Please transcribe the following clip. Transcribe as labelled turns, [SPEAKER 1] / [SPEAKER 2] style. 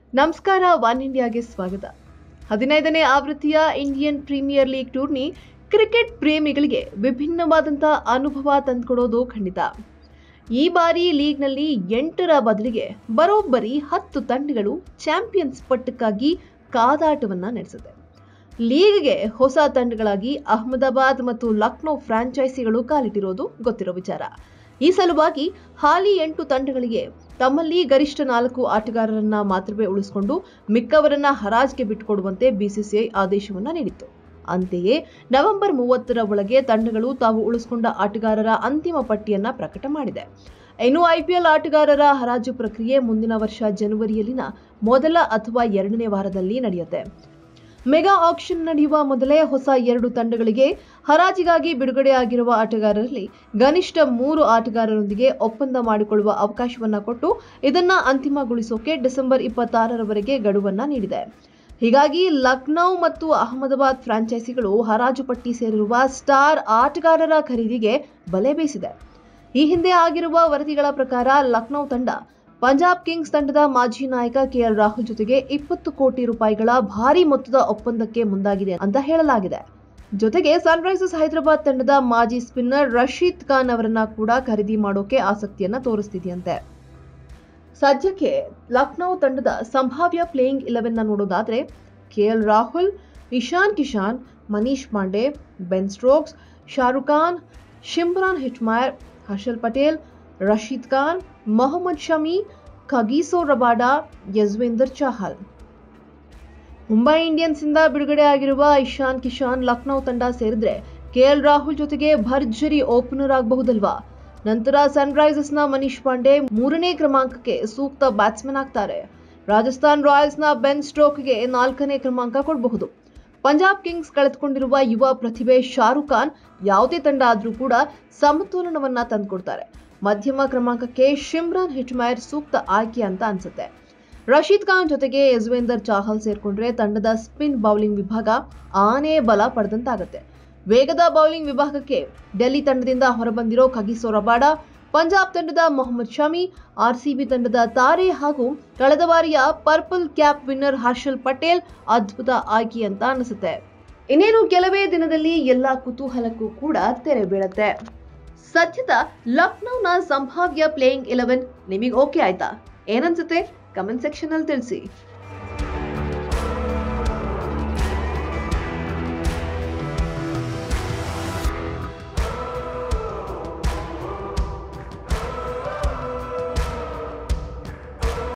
[SPEAKER 1] ನಮಸ್ಕಾರ ಒನ್ ಇಂಡಿಯಾಗೆ ಸ್ವಾಗತ ಹದಿನೈದನೇ ಆವೃತ್ತಿಯ Indian premier league tourney cricket ಪ್ರೇಮಿಗಳಿಗೆ ವಿಭಿನ್ನವಾದಂಥ ಅನುಭವ ತಂದುಕೊಡೋದು ಖಂಡಿತ ಈ ಬಾರಿ ಲೀಗ್ನಲ್ಲಿ ಎಂಟರ ಬದಲಿಗೆ ಬರೋಬ್ಬರಿ ಹತ್ತು ತಂಡಗಳು ಚಾಂಪಿಯನ್ಸ್ ಪಟ್ಟಕ್ಕಾಗಿ ಕಾದಾಟವನ್ನ ನಡೆಸಿದೆ ಲೀಗ್ಗೆ ಹೊಸ ತಂಡಗಳಾಗಿ ಅಹಮದಾಬಾದ್ ಮತ್ತು ಲಕ್ನೋ ಫ್ರಾಂಚೈಸಿಗಳು ಕಾಲಿಟ್ಟಿರೋದು ಗೊತ್ತಿರೋ ವಿಚಾರ ಈ ಸಲುವಾಗಿ ಹಾಲಿ ಎಂಟು ತಂಡಗಳಿಗೆ ತಮ್ಮಲ್ಲಿ ಗರಿಷ್ಠ ನಾಲ್ಕು ಆಟಗಾರರನ್ನ ಮಾತ್ರವೇ ಉಳಿಸಿಕೊಂಡು ಮಿಕ್ಕವರನ್ನ ಹರಾಜ್ಗೆ ಬಿಟ್ಟುಕೊಡುವಂತೆ ಬಿಸಿಸಿಐ ಆದೇಶವನ್ನ ನೀಡಿತ್ತು ಅಂತೆಯೇ ನವೆಂಬರ್ ಮೂವತ್ತರ ಒಳಗೆ ತಂಡಗಳು ತಾವು ಉಳಿಸಿಕೊಂಡ ಆಟಗಾರರ ಅಂತಿಮ ಪಟ್ಟಿಯನ್ನ ಪ್ರಕಟ ಮಾಡಿದೆ ಇನ್ನು ಐಪಿಎಲ್ ಆಟಗಾರರ ಹರಾಜು ಪ್ರಕ್ರಿಯೆ ಮುಂದಿನ ವರ್ಷ ಜನವರಿಯಲ್ಲಿನ ಮೊದಲ ಅಥವಾ ಎರಡನೇ ವಾರದಲ್ಲಿ ನಡೆಯುತ್ತೆ ಮೆಗಾ ಆಕ್ಷನ್ ನಡೆಯುವ ಮೊದಲೇ ಹೊಸ ಎರಡು ತಂಡಗಳಿಗೆ ಹರಾಜಿಗಾಗಿ ಬಿಡುಗಡೆಯಾಗಿರುವ ಆಟಗಾರರಲ್ಲಿ ಗನಿಷ್ಠ ಮೂರು ಆಟಗಾರರೊಂದಿಗೆ ಒಪ್ಪಂದ ಮಾಡಿಕೊಳ್ಳುವ ಅವಕಾಶವನ್ನ ಕೊಟ್ಟು ಇದನ್ನ ಅಂತಿಮಗೊಳಿಸೋಕೆ ಡಿಸೆಂಬರ್ ಇಪ್ಪತ್ತಾರರವರೆಗೆ ಗಡುವನ್ನ ನೀಡಿದೆ ಹೀಗಾಗಿ ಲಕ್ನೌ ಮತ್ತು ಅಹಮದಾಬಾದ್ ಫ್ರಾಂಚೈಸಿಗಳು ಹರಾಜು ಪಟ್ಟಿ ಸೇರಿರುವ ಸ್ಟಾರ್ ಆಟಗಾರರ ಖರೀದಿಗೆ ಬಲೆ ಬೀಸಿದೆ ಈ ಹಿಂದೆ ಆಗಿರುವ ವರದಿಗಳ ಪ್ರಕಾರ ಲಕ್ನೌ ತಂಡ ಪಂಜಾಬ್ ಕಿಂಗ್ಸ್ ತಂಡದ ಮಾಜಿ ನಾಯಕ ಕೆಎಲ್ ರಾಹುಲ್ ಜೊತೆಗೆ ಇಪ್ಪತ್ತು ಕೋಟಿ ರೂಪಾಯಿಗಳ ಭಾರಿ ಮೊತ್ತದ ಒಪ್ಪಂದಕ್ಕೆ ಮುಂದಾಗಿದೆ ಅಂತ ಹೇಳಲಾಗಿದೆ ಜೊತೆಗೆ ಸನ್ರೈಸರ್ಸ್ ಹೈದರಾಬಾದ್ ತಂಡದ ಮಾಜಿ ಸ್ಪಿನ್ನರ್ ರಶೀದ್ ಖಾನ್ ಅವರನ್ನ ಕೂಡ ಖರೀದಿ ಮಾಡೋಕೆ ಆಸಕ್ತಿಯನ್ನ ತೋರಿಸ್ತಿದೆಯಂತೆ ಸದ್ಯಕ್ಕೆ ಲಕ್ನೌ ತಂಡದ ಸಂಭಾವ್ಯ ಪ್ಲೇಯಿಂಗ್ ಇಲೆವೆನ್ ನೋಡೋದಾದ್ರೆ KL Rahul Ishan Kishan Manish Pandey Ben Stokes Shahrukh Khan Shimron Hetmyer Harshal Patel Rashid Khan Mohammed Shami Kagiso Rabada Yuzvendra Chahal Mumbai Indians ಇಂದ ಬಿಡುಗಡೆ ಆಗಿರುವ ಇಶಾನ್ ಕಿಶಾನ್ ಲಕ್ನೌ ತಂಡ ಸೇರಿದ್ರೆ ಕೆಎಲ್ ರಾಹುಲ್ ಜೊತೆಗೆ ಭರ್ಜರಿ ಓಪನರ್ ಆಗಬಹುದಲ್ವಾ ನಂತರ ಸನ್ರೈಸರ್ಸ್ನ ಮನೀಶ್ ಪಾಂಡೆ ಮೂರನೇ ಕ್ರಮಾಂಕಕ್ಕೆ ಸೂಕ್ತ ಬ್ಯಾಟ್ಸ್ಮನ್ ಆಗ್ತಾರೆ ರಾಜಸ್ಥಾನ್ ರಾಯಲ್ಸ್ನ ಬೆನ್ ಸ್ಟ್ರೋಕ್ಗೆ ನಾಲ್ಕನೇ ಕ್ರಮಾಂಕ ಕೊಡಬಹುದು ಪಂಜಾಬ್ ಕಿಂಗ್ಸ್ ಕಳೆದುಕೊಂಡಿರುವ ಯುವ ಪ್ರತಿಭೆ ಶಾರುಖ್ ಖಾನ್ ಯಾವುದೇ ತಂಡ ಆದ್ರೂ ಕೂಡ ಸಮತೋಲನವನ್ನ ತಂದುಕೊಡ್ತಾರೆ ಮಧ್ಯಮ ಕ್ರಮಾಂಕಕ್ಕೆ ಶಿಮ್ರಾನ್ ಹಿಟ್ಮೈರ್ ಸೂಕ್ತ ಆಯ್ಕೆ ಅಂತ ಅನ್ಸುತ್ತೆ ರಶೀದ್ ಖಾನ್ ಜೊತೆಗೆ ಯಜ್ವೇಂದರ್ ಚಾಹಲ್ ಸೇರ್ಕೊಂಡ್ರೆ ತಂಡದ ಸ್ಪಿನ್ ಬೌಲಿಂಗ್ ವಿಭಾಗ ಆನೆ ಬಲ ಪಡೆದಂತಾಗುತ್ತೆ ವೇಗದ ಬೌಲಿಂಗ್ ವಿಭಾಗಕ್ಕೆ ಡೆಲ್ಲಿ ತಂಡದಿಂದ ಹೊರಬಂದಿರೋ ಖಗೀಸೋ ರಬಾಡ ಪಂಜಾಬ್ ತಂಡದ ಮೊಹಮ್ಮದ್ ಶಮಿ ಆರ್ಸಿಬಿ ತಂಡದ ತಾರೆ ಹಾಗೂ ಕಳೆದ ಬಾರಿಯ purple cap winner Harshal Patel ಅದ್ಭುತ ಆಯ್ಕೆ ಅಂತ ಅನಿಸುತ್ತೆ ಇನ್ನೇನು ಕೆಲವೇ ದಿನದಲ್ಲಿ ಎಲ್ಲಾ ಕುತೂಹಲಕ್ಕೂ ಕೂಡ ತೆರೆ ಬೀಳುತ್ತೆ ಸದ್ಯದ ಲಕ್ನೋನ ಸಂಭಾವ್ಯ ಪ್ಲೇಯಿಂಗ್ ಇಲೆವೆನ್ ನಿಮಗೆ ಓಕೆ ಆಯ್ತಾ ಏನನ್ಸುತ್ತೆ ಕಮೆಂಟ್ ಸೆಕ್ಷನ್ ಅಲ್ಲಿ ತಿಳಿಸಿ